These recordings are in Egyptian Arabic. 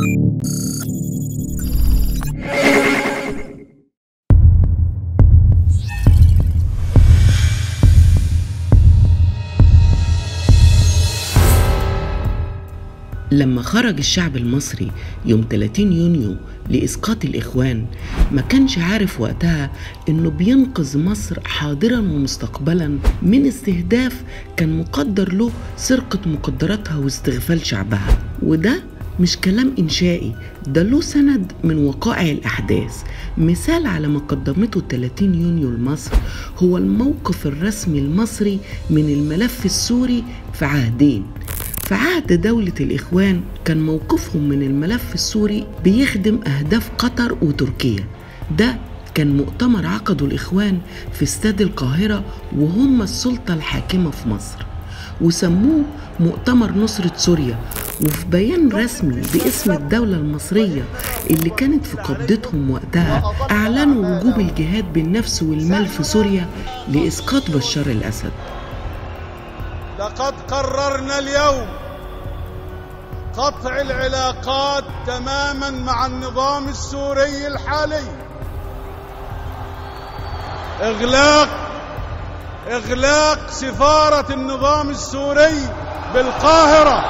لما خرج الشعب المصري يوم 30 يونيو لإسقاط الإخوان ما كانش عارف وقتها إنه بينقذ مصر حاضرا ومستقبلا من استهداف كان مقدر له سرقة مقدراتها واستغفال شعبها وده مش كلام إنشائي ده له سند من وقائع الأحداث مثال على ما قدمته 30 يونيو لمصر هو الموقف الرسمي المصري من الملف السوري في عهدين في عهد دولة الإخوان كان موقفهم من الملف السوري بيخدم أهداف قطر وتركيا ده كان مؤتمر عقده الإخوان في استاد القاهرة وهم السلطة الحاكمة في مصر وسموه مؤتمر نصرة سوريا وفي بيان رسمي باسم الدولة المصرية اللي كانت في قبضتهم وقتها أعلنوا وجوب الجهاد بالنفس والمال في سوريا لإسقاط بشار الأسد لقد قررنا اليوم قطع العلاقات تماما مع النظام السوري الحالي اغلاق اغلاق سفاره النظام السوري بالقاهره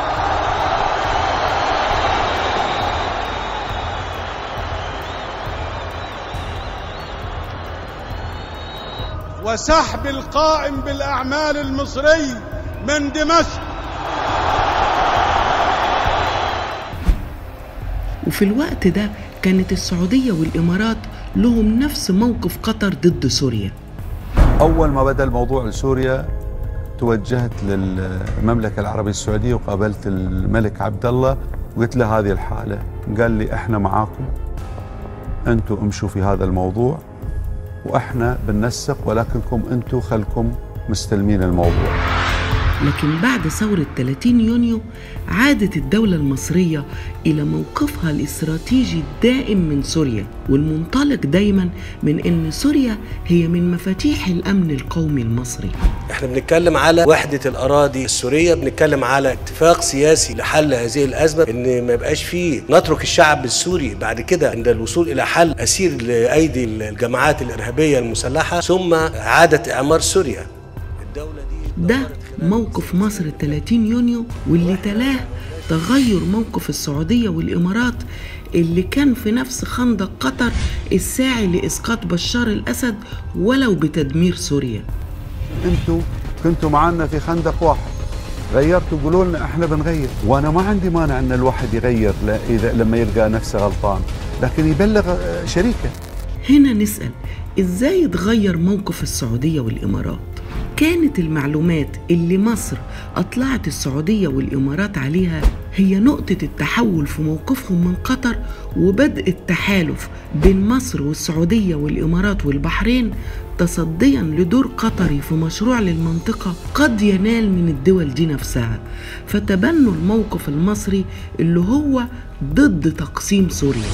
وسحب القائم بالاعمال المصري من دمشق وفي الوقت ده كانت السعودية والإمارات لهم نفس موقف قطر ضد سوريا أول ما بدأ الموضوع لسوريا توجهت للمملكة العربية السعودية وقابلت الملك عبد الله وقلت له هذه الحالة قال لي احنا معاكم انتم امشوا في هذا الموضوع واحنا بننسق ولكنكم انتم خلكم مستلمين الموضوع لكن بعد ثورة 30 يونيو عادت الدولة المصرية إلى موقفها الاستراتيجي الدائم من سوريا والمنطلق دايما من أن سوريا هي من مفاتيح الأمن القومي المصري احنا بنتكلم على وحدة الأراضي السورية بنتكلم على اتفاق سياسي لحل هذه الأزمة إن ما يبقاش فيه نترك الشعب السوري بعد كده عند الوصول إلى حل أسير لأيدي الجماعات الإرهابية المسلحة ثم إعادة إعمار سوريا الدولة دي ده موقف مصر 30 يونيو واللي تلاه تغير موقف السعودية والإمارات اللي كان في نفس خندق قطر الساعي لإسقاط بشار الأسد ولو بتدمير سوريا انتوا كنتوا معنا في خندق واحد غيرتوا قولوا لنا احنا بنغير وانا ما عندي مانع ان الواحد يغير اذا لما يلقى نفسه غلطان لكن يبلغ شريكه هنا نسال ازاي اتغير موقف السعوديه والامارات كانت المعلومات اللي مصر أطلعت السعودية والإمارات عليها هي نقطة التحول في موقفهم من قطر وبدء التحالف بين مصر والسعودية والإمارات والبحرين تصديا لدور قطري في مشروع للمنطقة قد ينال من الدول دي نفسها فتبنوا الموقف المصري اللي هو ضد تقسيم سوريا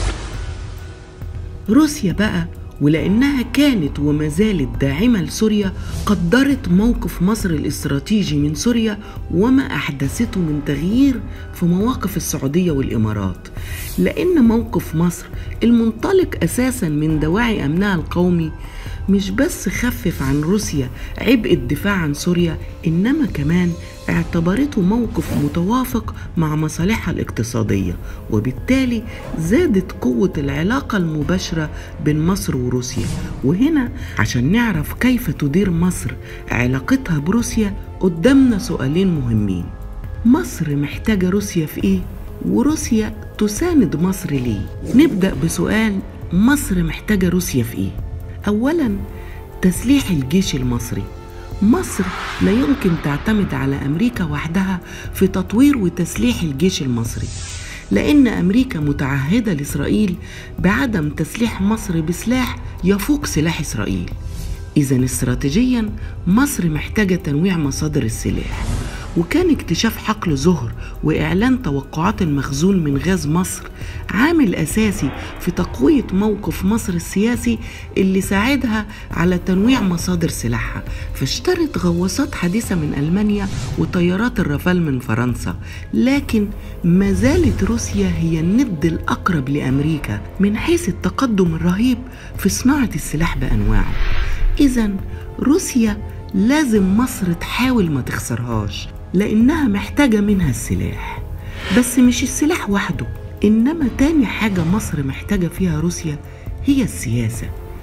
روسيا بقى ولأنها كانت وما زالت داعمة لسوريا قدرت موقف مصر الاستراتيجي من سوريا وما أحدثته من تغيير في مواقف السعودية والإمارات لأن موقف مصر المنطلق أساسا من دواعي أمنها القومي مش بس خفف عن روسيا عبء الدفاع عن سوريا إنما كمان اعتبرته موقف متوافق مع مصالحها الاقتصادية وبالتالي زادت قوة العلاقة المباشرة بين مصر وروسيا وهنا عشان نعرف كيف تدير مصر علاقتها بروسيا قدامنا سؤالين مهمين مصر محتاجة روسيا في ايه؟ وروسيا تساند مصر ليه؟ نبدأ بسؤال مصر محتاجة روسيا في ايه؟ أولا تسليح الجيش المصري مصر لا يمكن تعتمد على امريكا وحدها في تطوير وتسليح الجيش المصري لان امريكا متعهده لاسرائيل بعدم تسليح مصر بسلاح يفوق سلاح اسرائيل اذا استراتيجيا مصر محتاجه تنويع مصادر السلاح وكان اكتشاف حقل زهر وإعلان توقعات المخزون من غاز مصر عامل أساسي في تقوية موقف مصر السياسي اللي ساعدها على تنويع مصادر سلاحها فاشترت غواصات حديثة من ألمانيا وطيارات الرافال من فرنسا لكن ما زالت روسيا هي الند الأقرب لأمريكا من حيث التقدم الرهيب في صناعة السلاح بأنواعه إذا روسيا لازم مصر تحاول ما تخسرهاش لأنها محتاجة منها السلاح بس مش السلاح وحده إنما تاني حاجة مصر محتاجة فيها روسيا هي السياسة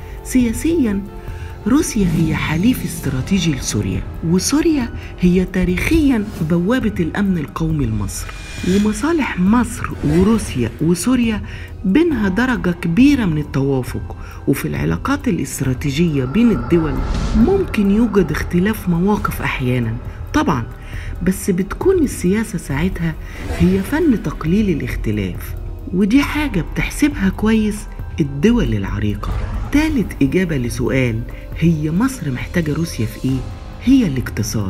سياسيا روسيا هي حليف استراتيجي لسوريا وسوريا هي تاريخيا بوابة الأمن القومي لمصر ومصالح مصر وروسيا وسوريا بينها درجة كبيرة من التوافق وفي العلاقات الاستراتيجية بين الدول ممكن يوجد اختلاف مواقف أحيانا طبعا بس بتكون السياسة ساعتها هي فن تقليل الاختلاف ودي حاجة بتحسبها كويس الدول العريقة تالت إجابة لسؤال هي مصر محتاجة روسيا في إيه؟ هي الاقتصاد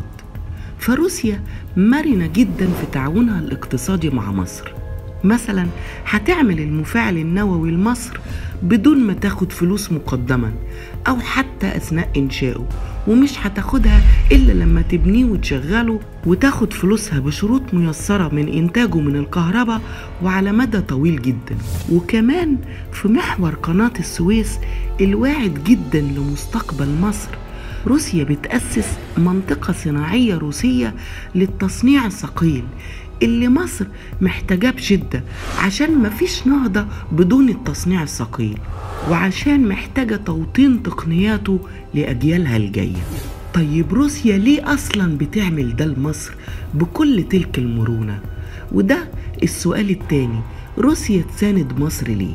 فروسيا مرنة جدا في تعاونها الاقتصادي مع مصر مثلا هتعمل المفاعل النووي لمصر بدون ما تاخد فلوس مقدما أو حتى أثناء إنشائه ومش هتاخدها إلا لما تبنيه وتشغله وتاخد فلوسها بشروط ميسرة من إنتاجه من الكهرباء وعلى مدى طويل جدا وكمان في محور قناة السويس الواعد جدا لمستقبل مصر روسيا بتأسس منطقة صناعية روسية للتصنيع الثقيل اللي مصر محتاجاه بشدة عشان مفيش نهضة بدون التصنيع الثقيل وعشان محتاجة توطين تقنياته لأجيالها الجاية طيب روسيا ليه أصلا بتعمل ده لمصر بكل تلك المرونة وده السؤال التاني روسيا تساند مصر ليه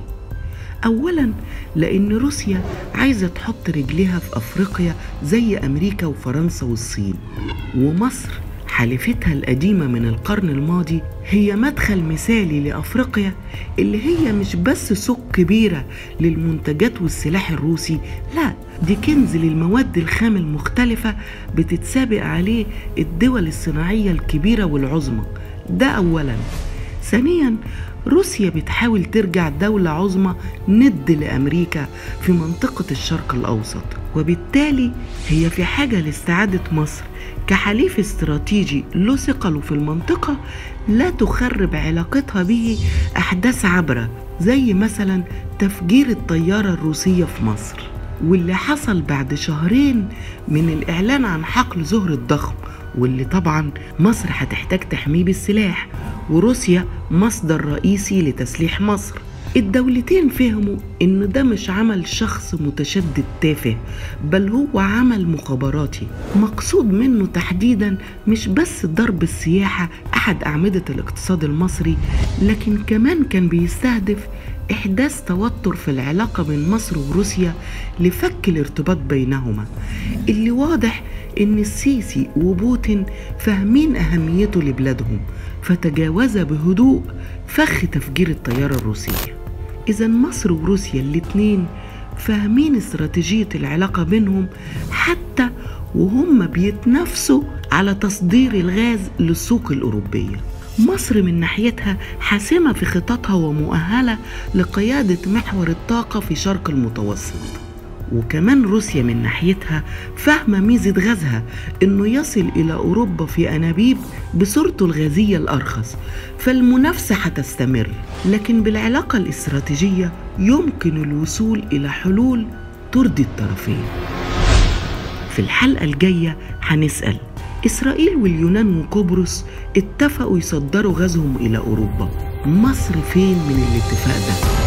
أولا لأن روسيا عايزة تحط رجليها في أفريقيا زي أمريكا وفرنسا والصين ومصر حليفتها القديمة من القرن الماضي هي مدخل مثالي لأفريقيا اللي هي مش بس سوق كبيرة للمنتجات والسلاح الروسي لا دي كنز للمواد الخام المختلفة بتتسابق عليه الدول الصناعية الكبيرة والعظمى ده أولا ثانيا روسيا بتحاول ترجع دولة عظمى ند لأمريكا في منطقة الشرق الأوسط وبالتالي هي في حاجة لاستعادة مصر كحليف استراتيجي له ثقله في المنطقة لا تخرب علاقتها به أحداث عبرة زي مثلا تفجير الطيارة الروسية في مصر واللي حصل بعد شهرين من الإعلان عن حقل زهر الضخم واللي طبعا مصر هتحتاج تحميه بالسلاح وروسيا مصدر رئيسي لتسليح مصر الدولتين فهموا ان ده مش عمل شخص متشدد تافه بل هو عمل مخابراتي مقصود منه تحديدا مش بس ضرب السياحة احد اعمدة الاقتصاد المصري لكن كمان كان بيستهدف إحداث توتر في العلاقة بين مصر وروسيا لفك الارتباط بينهما اللي واضح إن السيسي وبوتين فاهمين أهميته لبلادهم فتجاوز بهدوء فخ تفجير الطيارة الروسية إذا مصر وروسيا الاتنين فاهمين استراتيجية العلاقة بينهم حتى وهم بيتنافسوا على تصدير الغاز للسوق الأوروبية مصر من ناحيتها حاسمة في خططها ومؤهلة لقيادة محور الطاقة في شرق المتوسط وكمان روسيا من ناحيتها فاهمة ميزة غازها إنه يصل إلى أوروبا في أنابيب بصورته الغازية الأرخص فالمنافسة هتستمر لكن بالعلاقة الاستراتيجية يمكن الوصول إلى حلول ترضي الطرفين في الحلقة الجاية هنسأل إسرائيل واليونان وقبرص اتفقوا يصدروا غازهم إلى أوروبا مصر فين من الاتفاق ده؟